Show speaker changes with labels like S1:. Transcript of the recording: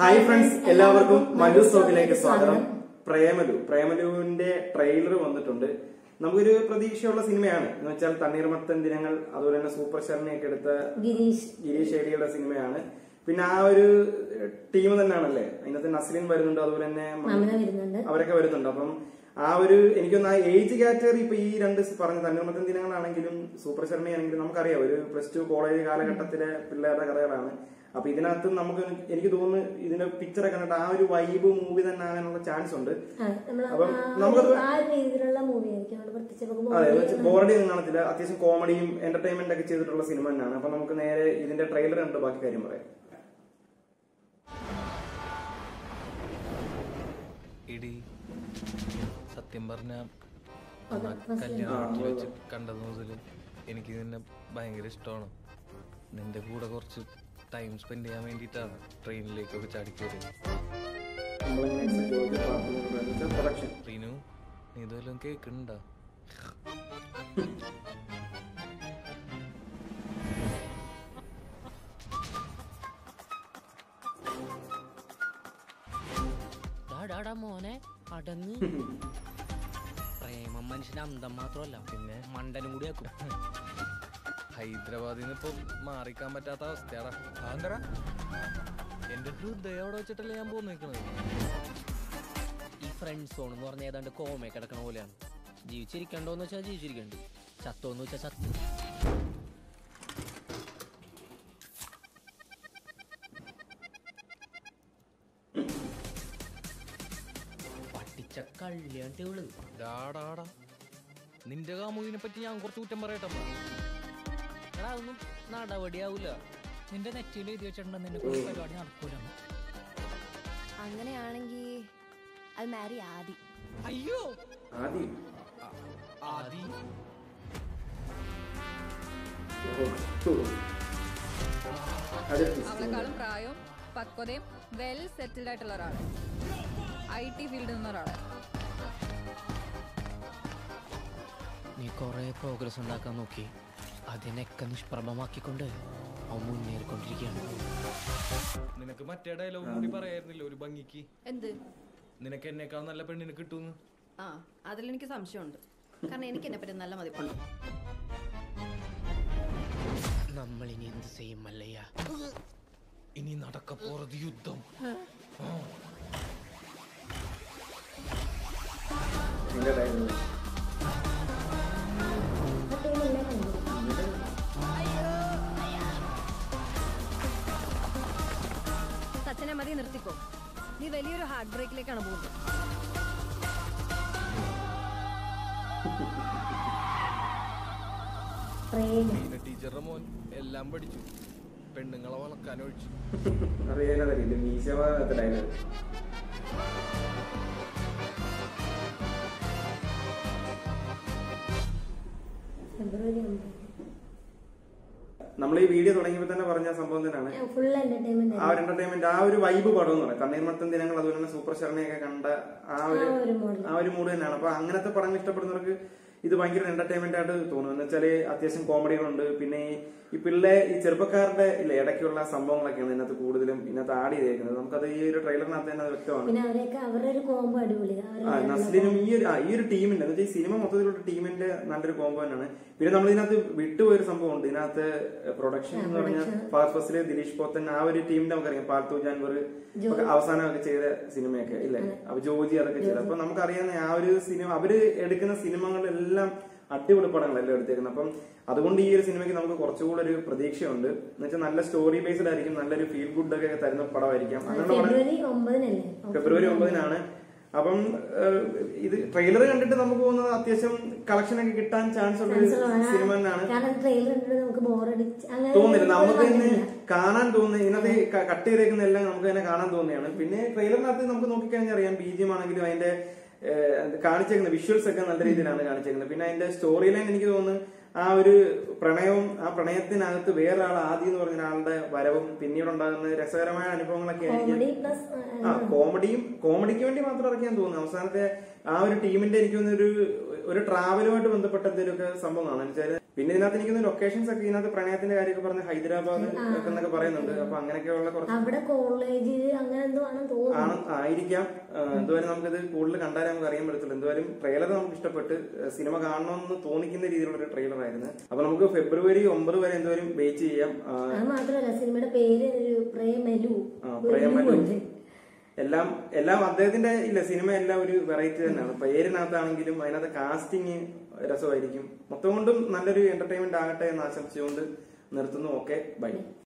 S1: Hi friends എല്ലാവർക്കും മല്ലു സ്റ്റോക്കിലേക്ക് സ്വാഗതം Premalu പ്രേമലുവിന്റെ trailer വന്നിട്ടുണ്ട് നമുക്കൊരു പ്രതീക്ഷയുള്ള സിനിമയാണ് എന്ന് വെച്ചാൽ തണ്ണീർമത്തൻ ദിനങ്ങൾ അതുപോലെ തന്നെ സൂപ്പർ ശരണിയൊക്കെ എടുത്ത
S2: ഗിരീഷ്
S1: ഗിരീഷ് ഏടിയുടെ സിനിമയാണ് പിന്നെ ആ ഒരു ടീം തന്നെയാണല്ലേ അതിനകത്ത് നസ്ലിൻ വരുന്നുണ്ട് അതുപോലെ തന്നെ
S2: മമന വരുന്നുണ്ട്
S1: അവരൊക്കെ വരുന്നുണ്ട് അപ്പം ആ ഒരു എനിക്കൊന്ന് ആ ഏജ് കാറ്റഗറി ഇപ്പൊ ഈ രണ്ട് പറഞ്ഞ തണ്ണീർമത്തൻ ദിനങ്ങളാണെങ്കിലും സൂപ്പർ ശർമ്മയാണെങ്കിലും നമുക്കറിയാം ഒരു പ്ലസ് ടു കോളേജ് കാലഘട്ടത്തിലെ പിള്ളേരുടെ കഥകളാണ് അപ്പൊ ഇതിനകത്ത് നമുക്ക് എനിക്ക് തോന്നുന്നു ഇതിന്റെ പിക്ചറൊക്കെ കണ്ടിട്ട് ആ ഒരു വൈബ് മൂവി തന്നെ ആകാനുള്ള ചാൻസ് ഉണ്ട്
S2: ആ, നമ്മള്
S1: അപ്പം
S2: ആ
S1: നമുക്കത്
S2: ഒരു- ആ ഒരു രീതിയിലുള്ള മൂവി ആയിരിക്കും അവിടെ പ്രത്യേകിച്ച് നമുക്ക്
S1: അതെ
S2: body-
S1: ബോറടി ഒന്നും കാണത്തില്ല അത്യാവശ്യം കോമഡിയും എന്റർടൈൻമെന്റ് ഒക്കെ ചെയ്തിട്ടുള്ള സിനിമ തന്നെയാണ് അപ്പൊ നമുക്ക് നേരെ ഇതിന്റെ ട്രെയിലർ കണ്ട് ബാക്കി കാര്യം പറയാം
S3: ഇടി സത്യം പറഞ്ഞ
S2: അതെ, first
S3: കല്യാണം വെച്ച് കണ്ടത് മുതൽ എനിക്ക് നിന്നെ ഭയങ്കര ഇഷ്ടമാണ് നിന്റെ കൂടെ കുറച്ച് ടൈം സ്പെൻഡ് ചെയ്യാൻ വേണ്ടിയിട്ടാണ് ട്രെയിനിലേക്കൊക്കെ ചാടിക്കയറിയത്
S1: പ്രൊഡക്ഷൻ
S3: റീനു നീ ഇതുവല്ലതും കേൾക്കുന്നുണ്ടോ
S4: ഡാടാ മോനെ അടങ്ങ് പ്രേമം മനുഷ്യന്റെ അന്തം മാത്രമല്ല പിന്നെ മണ്ടനും കൂടി ആക്കും
S3: ഹൈദരാബാദിൽ നിന്ന് ഇപ്പം മാറിക്കാൻ പറ്റാത്ത അവസ്ഥയാടാ ആന്തറ എന്റെ ഹൃദയം അവിടെ വെച്ചിട്ടല്ലേ ഞാൻ പോയി നിൽക്കുന്നത്
S4: ഈ ഫ്രണ്ട് സോൺ എന്ന് പറഞ്ഞ ഏതാണ്ട് കോമ കിടക്കണ പോലെയാണ് ജീവിച്ചിരിക്കണ്ടോന്ന് വെച്ചാൽ ജീവിച്ചിരിക്കണ്ട് ചത്തോന്ന് വെച്ചാൽ ചത്തു പട്ടിച്ച കള്ളിയാണ്ട് ഇവള്
S3: ഡാടാടാ നിന്റെ കാമുകിനെ പറ്റി ഞാൻ കുറച്ച് കുറ്റം പറയട്ടെ
S4: എടാ ഒന്നും നടപടിയാവൂല
S5: നിന്റെ നെറ്റിയിൽ എഴുതി വെച്ചിട്ടുണ്ടെന്ന് നിന്റെ കൊണ്ട് പരിപാടി നടക്കൂല
S6: അങ്ങനെയാണെങ്കിൽ അത് മാരി ആദി
S4: അയ്യോ
S1: ആദ്യം
S3: ആദി
S1: അത്
S7: അവളെക്കാളും പ്രായവും പക്വതയും വെൽ സെറ്റിൽഡ് ആയിട്ടുള്ള ഒരാൾ ഐ ടി ഫീൽഡിൽ നിന്ന ഒരാള്
S4: നീ കുറെ പ്രോഗ്രസ് ഉണ്ടാക്കാൻ നോക്കി അതിനൊക്കെ നിഷ്പ്രഭമാക്കിക്കൊണ്ട് അവൻ മുന്നേറിക്കൊണ്ടിരിക്കുകയാണ്
S3: നിനക്ക് മറ്റേ ഡയലോഗ് കൂടി പറയായിരുന്നില്ല ഒരു ഭംഗിക്ക്
S6: എന്ത്
S3: നിനക്ക് എന്നേക്കാൾ നല്ല പെണ്ണിനെ കിട്ടുമെന്ന്
S6: ആ അതിലെനിക്ക് സംശയമുണ്ട് കാരണം എനിക്ക് എന്നെ പറ്റി നല്ല മതിപ്പുണ്ട്
S4: നമ്മൾ ഇനി എന്ത് ചെയ്യും മല്ലയ്യ
S3: ഇനി നടക്കപ്പോറത് യുദ്ധം
S1: നിന്റെ ഡയലോഗ്
S2: ആ team എല്ലാം കണ്ടു.
S6: സച്ചിനെ മതി നിർത്തിക്കോ നീ വലിയൊരു ഹാർട്ട് ബ്രേക്കിലേക്കാണ് പോകുന്നത്
S2: പ്രേമം
S3: പിന്നെ ടീച്ചറുടെ മോൻ എല്ലാം പഠിച്ചു പെണ്ണുങ്ങളെ വളക്കാൻ ഒഴിച്ചു
S1: അറിയാനറിയില്ല മീശമാകത്തെ ഡയലോഗ്
S2: ഫെബ്രുവരി ഒമ്പത്
S1: നമ്മൾ ഈ വീഡിയോ തുടങ്ങിയപ്പോൾ തന്നെ പറഞ്ഞ സംഭവം തന്നെയാണ്
S2: ഫുൾ എന്റർടൈൻമെന്റ്
S1: ആ ഒരു എന്റർടൈൻമെന്റ് ആ ഒരു വൈബ് പടം എന്ന് പറയാം തണ്ണീർമത്തൻ ദിനങ്ങൾ അതുപോലെ തന്നെ സൂപ്പർ ശരണയൊക്കെ കണ്ട ആ ഒരു
S2: ആ ഒരു മോഡൽ
S1: ആ ഒരു മൂഡ് തന്നെയാണ് അപ്പൊ അങ്ങനത്തെ പടങ്ങൾ ഇഷ്ടപ്പെടുന്നവർക്ക് ഇത് ഭയങ്കര എന്റർടൈൻമെന്റ് ആയിട്ട് തോന്നും എന്ന് വെച്ചാല് അത്യാവശ്യം കോമഡികളുണ്ട് പിന്നെ ഈ ഈ പിള്ളേ ഈ ചെറുപ്പക്കാരുടെ ഇല്ലേ ഇടയ്ക്കുള്ള സംഭവങ്ങളൊക്കെയാണ് ഇതിനകത്ത് കൂടുതലും ഇതിനകത്ത് ആഡ് ചെയ്തേക്കുന്നത് നമുക്കത് ഈ ഒരു ട്രെയിലറിനകത്ത് തന്നെ അത് വ്യക്തമാണ്
S2: പിന്നെ അവരെയൊക്കെ അവരുടെ ഒരു കോംബോ അടിപൊളി
S1: ആ നസ്ലിനും ഈ ഒരു ആ, ഈ ഒരു ടീമിന്റെ എന്ന് വെച്ചാൽ ഈ സിനിമ മൊത്തത്തിലുള്ള ടീമിന്റെ നല്ലൊരു കോമ്പോ തന്നെയാണ് പിന്നെ നമ്മൾ ഇതിനകത്ത് വിട്ടുപോയൊരു സംഭവം ഉണ്ട് ഇതിനകത്ത് പ്രൊഡക്ഷൻ എന്ന് പറഞ്ഞാൽ ഫാസ്റ്റ് ഫസ്റ്റില് ദിലീഷ് പോത്തൻ ആ ഒരു ടീമിന്റെ നമുക്കറിയാം പാൽത്തു ജാൻവർ ഒക്കെ അവസാനമൊക്കെ ചെയ്ത സിനിമയൊക്കെ ഇല്ലേ അപ്പൊ ജോജി അതൊക്കെ ചെയ്തത് അപ്പൊ നമുക്കറിയാവുന്ന ആ ഒരു സിനിമ അവര് എടുക്കുന്ന സിനിമകളെല്ലാം അടിപൊളി പടങ്ങളല്ലേ എടുത്തേക്കുന്നത് അപ്പം അതുകൊണ്ട് ഈ ഒരു സിനിമയ്ക്ക് നമുക്ക് കുറച്ചുകൂടെ ഒരു പ്രതീക്ഷയുണ്ട് എന്ന് വെച്ചാൽ നല്ല സ്റ്റോറി ബേസ്ഡ് ആയിരിക്കും നല്ലൊരു ഫീൽ ഗുഡ് ഒക്കെ തരുന്ന പടമായിരിക്കാം അങ്ങനെയുള്ള പടം
S2: ഫെബ്രുവരി ഒമ്പതിനല്ലേ
S1: ഫെബ്രുവരി ഒമ്പതിനാണ് അപ്പം ഏഹ്, ഇത് ട്രെയിലർ കണ്ടിട്ട് നമുക്ക് തോന്നുന്നത് അത്യാവശ്യം കളക്ഷൻ ഒക്കെ കിട്ടാൻ ചാൻസ് ഉള്ള ഒരു സിനിമ തന്നെയാണ്
S2: കാരണം ട്രെയിലർ കണ്ടിട്ട് നമുക്ക് ബോറടിച്ച് അങ്ങനെ
S1: തോന്നില്ല
S2: ഒരു
S1: നമുക്ക് തന്നെ
S2: തോന്നില്ല.
S1: കാണാൻ തോന്നുന്നത് ഇതിനകത്ത് ക- കട്ട് ചെയ്തേക്കുന്ന എല്ലാം നമുക്ക് തന്നെ കാണാൻ തോന്നിയാണ് പിന്നെ ട്രെയിലറിനകത്ത് നമുക്ക് നോക്കിക്കഴിഞ്ഞാൽ അറിയാം ബി ജി ആണെങ്കിലും അതിന്റെ ഏഹ്, കാണിച്ചേക്കുന്ന വിഷ്വൽസ് ഒക്കെ നല്ല രീതിയിലാണ് കാണിച്ചേക്കുന്നത് പിന്നെ അതിന്റെ സ്റ്റോറി ലൈൻ എനിക്ക് തോന്നുന്നു ആ ഒരു പ്രണയവും ആ പ്രണയത്തിനകത്ത് വേറൊരാൾ ആദ്യം എന്ന് പറഞ്ഞ ഒരാളുടെ വരവും പിന്നീട് ഉണ്ടാകുന്ന രസകരമായ അനുഭവങ്ങളൊക്കെ ആയിരിക്കും
S2: കോമഡി പ്ലസ്
S1: ആ കോമഡിയും കോമഡിക്ക് വേണ്ടി മാത്രം ഇറക്കിയാൻ തോന്നുന്നു അവസാനത്തെ ആ ഒരു ടീമിന്റെ എനിക്ക് തോന്നുന്നു ഒരു ഒരു ട്രാവലുമായിട്ട് ബന്ധപ്പെട്ട എന്തെങ്കിലുമൊക്കെ സംഭവം കാണാൻ വെച്ചാൽ പിന്നെ ഇതിനകത്ത് എനിക്ക് ലൊക്കേഷൻസ് ഒക്കെ ഇതിനകത്ത് പ്രണയത്തിന്റെ കാര്യമൊക്കെ പറഞ്ഞ് ഹൈദരാബാദ് ഒക്കെ എന്നൊക്കെ പറയുന്നുണ്ട് അപ്പൊ അങ്ങനെയൊക്കെയുള്ള കുറച്ച്
S2: അവിടെ കോളേജ് അങ്ങനെ എന്തോ സിനിമയാണെന്ന് തോന്നുന്നു
S1: ആണ് ആയിരിക്കാം ആ, എന്തുവരെ നമുക്കിത് കൂടുതൽ കണ്ടാലേ നമുക്ക് അറിയാൻ പറ്റത്തുള്ളൂ എന്തുവരും ട്രെയിലർ നമുക്ക് ഇഷ്ടപ്പെട്ട് ആ, സിനിമ കാണണമെന്ന് തോന്നിക്കുന്ന രീതിയിലുള്ള ഒരു ട്രെയിലർ ആയിരുന്നു അപ്പൊ നമുക്ക് ഫെബ്രുവരി ഒമ്പത് വരെ എന്തുവരും വെയിറ്റ് ചെയ്യാം ആ,
S2: അത് മാത്രമല്ല സിനിമയുടെ പേര് ഒരു പ്രേമലു
S1: ആ,
S2: ഒരു
S1: പ്രേമലു.
S2: ഉണ്ട്.
S1: എല്ലാം എല്ലാം അദ്ദേഹത്തിന്റെ ഇല്ല സിനിമ എല്ലാം ഒരു വെറൈറ്റി തന്നെയാണ് പേരിനകത്താണെങ്കിലും അതിനകത്ത് കാസ്റ്റിംഗ് രസമായിരിക്കും മൊത്തം കൊണ്ടും നല്ലൊരു എന്റർടൈൻമെന്റ് ആകട്ടെ എന്ന് ആശംസിച്ചുകൊണ്ട് നിർത്തുന്നു ഓക്കെ ബൈ